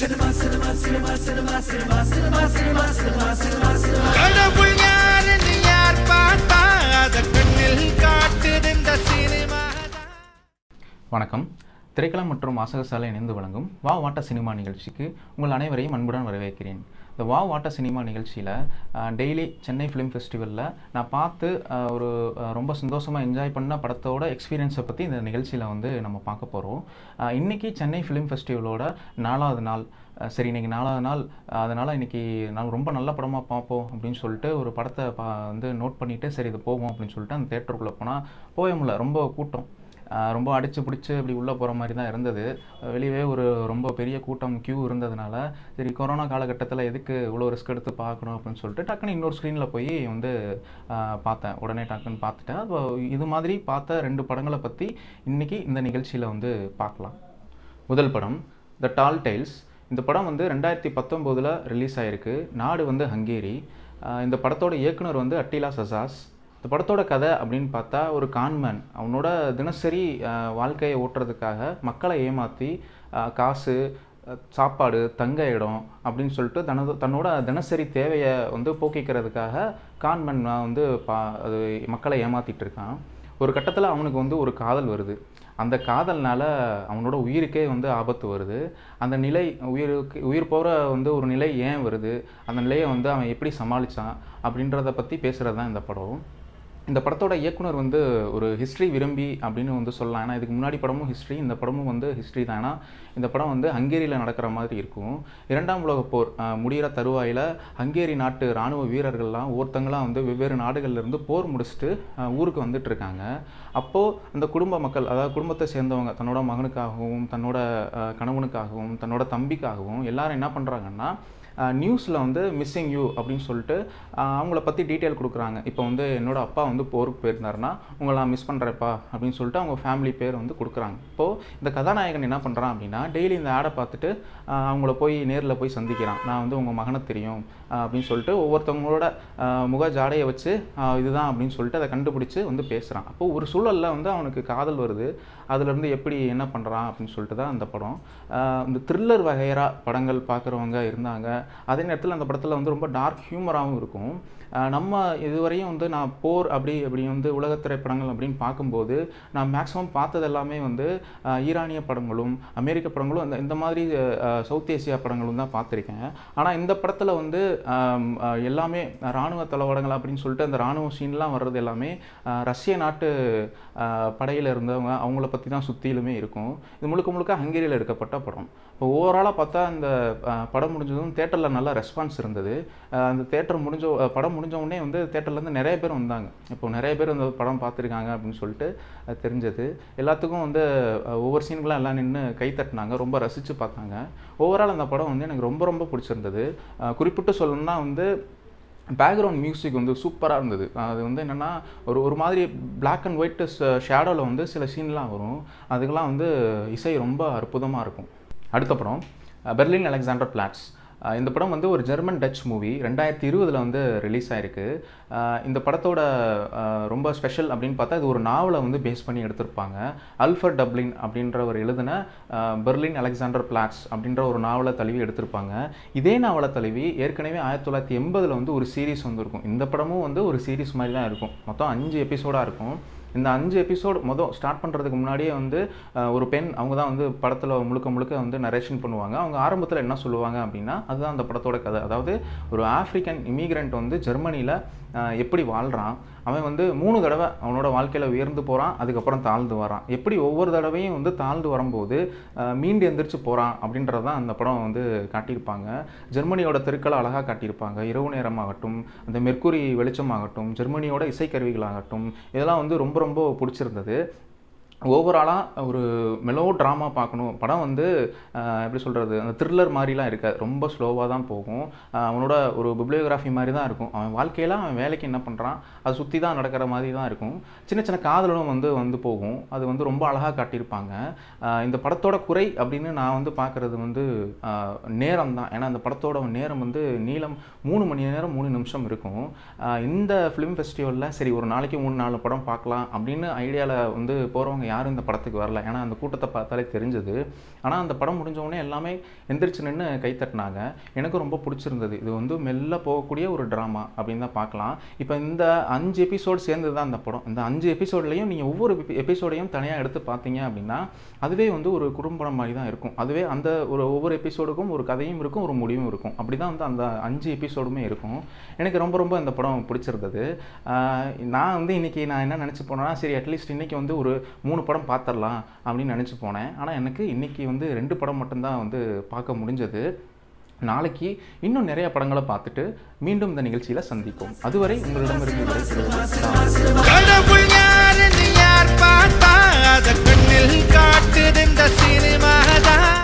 கடவுள் யாருன்னு யார் பார்த்தா அத கண்ணில் காட்டுது இந்த சினிமா வணக்கம் திரைக்களம் மற்றும் வாசகசாலை இணைந்து வழங்கும் வா வாட்ட சினிமா நிகழ்ச்சிக்கு உங்கள் அனைவரையும் அன்புடன் வரவேற்கிறேன் இந்த வா வாட்ட சினிமா நிகழ்ச்சியில் டெய்லி சென்னை ஃபிலிம் ஃபெஸ்டிவலில் நான் பார்த்து அஹ், ஒரு அஹ், ரொம்ப சந்தோஷமாக என்ஜாய் பண்ண படத்தோட எக்ஸ்பீரியன்ஸை பற்றி இந்த நிகழ்ச்சியில் வந்து நம்ம பார்க்க போகிறோம் இன்றைக்கி சென்னை ஃபிலிம் ஃபெஸ்டிவலோட நாலாவது நாள் அஹ், சரி இன்னைக்கு நாலாவது நாள் அதனால் இன்னைக்கு நான் ரொம்ப நல்ல படமாக பார்ப்போம் அப்படின்னு சொல்லிட்டு ஒரு படத்தை பா வந்து நோட் பண்ணிவிட்டு சரி இது போவோம் அப்படின்னு சொல்லிட்டு அந்த தேட்டருக்குள்ளே போனால் போய முடியல ரொம்ப கூட்டம் ஆஹ் ரொம்ப அடிச்சு பிடிச்சி அப்படி உள்ளே போகிற மாதிரி தான் இருந்தது வெளியவே ஒரு ரொம்ப பெரிய கூட்டம் க்யூ இருந்ததுனால சரி கொரோனா காலகட்டத்தில் எதுக்கு இவ்வளோ ரிஸ்க் எடுத்து பார்க்கணும் அப்படின்னு சொல்லிட்டு டக்குன்னு இன்னொரு ஸ்க்ரீனில் போய் வந்து ஆஹ் பார்த்தேன் உடனே டக்குன்னு பார்த்துட்டேன் அப்போ இது மாதிரி பார்த்த ரெண்டு படங்களை பற்றி இன்றைக்கி இந்த நிகழ்ச்சியில் வந்து பார்க்கலாம் முதல் படம் த டால் டைல்ஸ் இந்த படம் வந்து ரெண்டாயிரத்தி பத்தொம்போதில் ரிலீஸ் ஆயிருக்கு நாடு வந்து ஹங்கேரி ஆஹ் இந்த படத்தோட இயக்குனர் வந்து அட்டிலா சசாஸ் இந்த படத்தோட கதை அப்படின்னு பார்த்தா ஒரு கான்மேன் அவனோட தினசரி ஆஹ் வாழ்க்கையை ஓட்டுறதுக்காக மக்களை ஏமாற்றி காசு அஹ் சாப்பாடு தங்க இடம் அப்படின்னு சொல்லிட்டு தனது தன்னோட தினசரி தேவையை வந்து போக்கிக்கிறதுக்காக கான்மேன் வந்து பா அது மக்களை ஏமாத்திட்டு இருக்கான் ஒரு கட்டத்தில் அவனுக்கு வந்து ஒரு காதல் வருது அந்த காதல்னால அவனோட உயிருக்கே வந்து ஆபத்து வருது அந்த நிலை உயிருக்கு உயிர் போகிற வந்து ஒரு நிலை ஏன் வருது அந்த நிலையை வந்து அவன் எப்படி சமாளித்தான் அப்படின்றத பற்றி பேசுகிறது தான் இந்த படம் இந்த படத்தோட இயக்குனர் வந்து ஒரு ஹிஸ்ட்ரி விரும்பி அப்படின்னு வந்து சொல்லலாம் ஏன்னா இதுக்கு முன்னாடி படமும் ஹிஸ்ட்ரி இந்த படமும் வந்து ஹிஸ்ட்ரி தான் ஏன்னா இந்த படம் வந்து ஹங்கேரியில் நடக்கிற மாதிரி இருக்கும் இரண்டாம் உலகப் போர் அஹ், முடிகிற தருவாயில் ஹங்கேரி நாட்டு இராணுவ வீரர்கள்லாம் ஒருத்தங்களாம் வந்து வெவ்வேறு நாடுகள்ல இருந்து போர் முடிச்சுட்டு அஹ், ஊருக்கு வந்துட்டு இருக்காங்க அப்போது அந்த குடும்ப மக்கள் அதாவது குடும்பத்தை சேர்ந்தவங்க தன்னோட மகனுக்காகவும் தன்னோட அஹ், கணவனுக்காகவும் தன்னோட தம்பிக்காகவும் எல்லாரும் என்ன பண்ணுறாங்கன்னா நியூஸில் வந்து மிஸ்ஸிங் யூ அப்படின்னு சொல்லிட்டு ஆஹ் அவங்கள பற்றி டீட்டெயில் கொடுக்குறாங்க இப்போ வந்து என்னோட அப்பா வந்து போருக்கு போயிருந்தாருன்னா உங்களை நான் மிஸ் பண்ணுறேப்பா அப்படின்னு சொல்லிட்டு அவங்க ஃபேமிலி பேர் வந்து கொடுக்குறாங்க இப்போது இந்த கதாநாயகன் என்ன பண்ணுறான் அப்படின்னா டெய்லி இந்த ஆடை பார்த்துட்டு ஆஹ் அவங்கள போய் நேரில் போய் சந்திக்கிறான் நான் வந்து உங்கள் மகனை தெரியும் ஆஹ் அப்படின்னு சொல்லிட்டு ஒவ்வொருத்தவங்களோட ஆஹ் முக ஜாடையை வச்சு ஆஹ் இதுதான் அப்படின்னு சொல்லிட்டு அதை கண்டுபிடிச்சு வந்து பேசுகிறான் அப்போ ஒரு சூழலில் வந்து அவனுக்கு காதல் வருது அதுலேருந்து எப்படி என்ன பண்ணுறான் அப்படின்னு சொல்லிட்டு தான் அந்த படம் ஆஹ் இந்த த்ரில்லர் வகையரா படங்கள் பார்க்குறவங்க இருந்தாங்க அதே நேரத்தில் அந்த படத்தில் வந்து ரொம்ப டார்க் ஹியூமராகவும் இருக்கும் ஆஹ் நம்ம இதுவரையும் வந்து நான் போர் அப்படி அப்படி வந்து உலக திரைப்படங்கள் அப்படின்னு பார்க்கும்போது நான் மேக்ஸிமம் பார்த்தது எல்லாமே வந்து ஆஹ் ஈரானிய படங்களும் அமெரிக்க படங்களும் அந்த இந்த மாதிரி ஆஹ் சவுத் ஏசியா படங்களும் தான் பார்த்துருக்கேன் ஆனால் இந்த படத்தில் வந்து ஆம், ஆஹ் எல்லாமே இராணுவ தளவாடங்கள் அப்படின்னு சொல்லிட்டு அந்த இராணுவ சீன்லாம் வர்றது எல்லாமே ஆஹ் ரஷ்ய நாட்டு படையில் இருந்தவங்க அவங்கள பற்றி தான் சுற்றிலுமே இருக்கும் இது முழுக்க முழுக்க ஹங்கேரியில் எடுக்கப்பட்ட படம் இப்போ ஓவராலாக பார்த்தா இந்த ஆஹ் படம் முடிஞ்சதும் தேட்டரில் நல்ல ரெஸ்பான்ஸ் இருந்தது ஆஹ் அந்த தேட்டர் முடிஞ்ச ஆஹ் படம் முடிஞ்ச உடனே வந்து தேட்டர்லேருந்து நிறைய பேர் வந்தாங்க இப்போ நிறைய பேர் அந்த படம் பார்த்துருக்காங்க அப்படின்னு சொல்லிட்டு அது தெரிஞ்சது எல்லாத்துக்கும் வந்து ஆஹ் ஒவ்வொரு சீன்களாம் எல்லாம் நின்று கை தட்டினாங்க ரொம்ப ரசித்து பார்த்தாங்க ஓவரால் அந்த படம் வந்து எனக்கு ரொம்ப ரொம்ப பிடிச்சிருந்தது ஆஹ் குறிப்பிட்டு சொல்லணும்னா வந்து பேக்ரவுண்ட் மியூசிக் வந்து சூப்பராக இருந்தது அது வந்து என்னென்னா ஒரு ஒரு மாதிரி பிளாக் அண்ட் ஒயிட் ஷேடோவில் வந்து சில சீன்லாம் வரும் அதுக்கெல்லாம் வந்து இசை ரொம்ப அற்புதமாக இருக்கும் அடுத்த படம் அஹ் பெர்லின் அலெக்சாண்டர் பிளாட்ஸ் அஹ் இந்த படம் வந்து ஒரு ஜெர்மன் டச் மூவி ரெண்டாயிரத்தி இருபதில் வந்து ரிலீஸ் ஆயிருக்கு அஹ் இந்த படத்தோட அஹ் ரொம்ப ஸ்பெஷல் அப்படின்னு பார்த்தா இது ஒரு நாவலை வந்து பேஸ் பண்ணி எடுத்திருப்பாங்க அல்ஃபர் டப்ளின் அப்படின்றவர் எழுதின அஹ் பெர்லின் அலெக்சாண்டர் பிளாட்ஸ் அப்படின்ற ஒரு நாவலை தழுவி எடுத்திருப்பாங்க இதே நாவலை தழுவி ஏற்கனவே ஆயிரத்தி தொள்ளாயிரத்தி எண்பதில் வந்து ஒரு சீரிஸ் வந்திருக்கும் இந்த படமும் வந்து ஒரு சீரிஸ் மாதிரி தான் இருக்கும் மொத்தம் அஞ்சு எபிசோடாக இருக்கும் இந்த அஞ்சு எபிசோடு மொதல் ஸ்டார்ட் பண்ணுறதுக்கு முன்னாடியே வந்து அஹ், ஒரு பெண் அவங்க தான் வந்து படத்தில் முழுக்க முழுக்க வந்து நரேஷன் பண்ணுவாங்க அவங்க ஆரம்பத்தில் என்ன சொல்லுவாங்க அப்படின்னா அதுதான் அந்த படத்தோட கதை அதாவது ஒரு ஆஃப்ரிக்கன் இமிகிரண்ட் வந்து ஜெர்மனியில் எப்படி வாழ்கிறான் அவன் வந்து மூணு தடவை அவனோட வாழ்க்கையில் உயர்ந்து போகிறான் அதுக்கப்புறம் தாழ்ந்து வரான் எப்படி ஒவ்வொரு தடவையும் வந்து தாழ்ந்து வரும்போது அஹ், மீண்டு எந்திரிச்சு போகிறான் அப்படின்றது தான் அந்த படம் வந்து காட்டியிருப்பாங்க ஜெர்மனியோட தெருக்களை அழகாக காட்டியிருப்பாங்க இரவு நேரமாகட்டும் அந்த மெர்க்குரி வெளிச்சமாகட்டும் ஜெர்மனியோட இசைக்கருவிகளாகட்டும் இதெல்லாம் வந்து ரொம்ப ரொம்ப பிடிச்சிருந்தது ஓவராலாக ஒரு மெலோ ட்ராமா பார்க்கணும் படம் வந்து ஆஹ், எப்படி சொல்கிறது அந்த த்ரில்லர் மாதிரிலாம் இருக்காது ரொம்ப ஸ்லோவாக தான் போகும் ஆஹ், அவனோட ஒரு பிப்ளியோகிராஃபி மாதிரி தான் இருக்கும் அவன் வாழ்க்கையில் அவன் வேலைக்கு என்ன பண்ணுறான் அது சுற்றி தான் நடக்கிற மாதிரி தான் இருக்கும் சின்ன சின்ன காதலும் வந்து வந்து போகும் அது வந்து ரொம்ப அழகாக காட்டியிருப்பாங்க ஆஹ், இந்த படத்தோட குறை அப்படின்னு நான் வந்து பார்க்குறது வந்து ஆஹ், நேரம் தான் ஏன்னா அந்த படத்தோட நேரம் வந்து நீளம் மூணு மணி நேரம் மூணு நிமிஷம் இருக்கும் ஆஹ், இந்த ஃபிலிம் ஃபெஸ்டிவலில் சரி ஒரு நாளைக்கு மூணு நாலு படம் பார்க்கலாம் அப்படின்னு ஐடியாவில் வந்து போகிறவங்க யாரும் இந்த படத்துக்கு வரல ஏன்னா அந்த கூட்டத்தை பார்த்தாலே தெரிஞ்சது ஆனால் அந்த படம் முடிஞ்ச உடனே எல்லாமே எந்திரிச்சு நின்று கை தட்டினாங்க எனக்கு ரொம்ப பிடிச்சிருந்தது இது வந்து மெல்ல போகக்கூடிய ஒரு ட்ராமா அப்படின்னு தான் பார்க்கலாம் இப்போ இந்த அஞ்சு எபிசோட் சேர்ந்து தான் அந்த படம் இந்த அஞ்சு எபிசோட்லையும் நீங்கள் ஒவ்வொரு எபிசோடையும் தனியாக எடுத்து பார்த்தீங்க அப்படின்னா அதுவே வந்து ஒரு குறும்படம் மாதிரி தான் இருக்கும் அதுவே அந்த ஒரு ஒவ்வொரு எபிசோடுக்கும் ஒரு கதையும் இருக்கும் ஒரு முடிவும் இருக்கும் அப்படி தான் வந்து அந்த அஞ்சு எபிசோடுமே இருக்கும் எனக்கு ரொம்ப ரொம்ப இந்த படம் பிடிச்சிருந்தது ஆஹ் நான் வந்து இன்னைக்கு நான் என்ன நினச்சி போனேன்னா சரி அட்லீஸ்ட் இன்னைக்கு வந்து ஒரு மூணு படம் பார்த்துடலாம் அப்படின்னு நினச்சி போனேன் ஆனால் எனக்கு இன்னைக்கு வந்து ரெண்டு படம் மட்டும்தான் வந்து பார்க்க முடிஞ்சது நாளைக்கு இன்னும் நிறைய படங்களை பார்த்துட்டு மீண்டும் இந்த நிகழ்ச்சியில் சந்திப்போம் அதுவரை உங்களிடமிருந்து விடைபெறுவது கடவுள் யாருன்னு யார் பார்த்தா அத கண்ணில் காட்டுது இந்த சினிமா தான்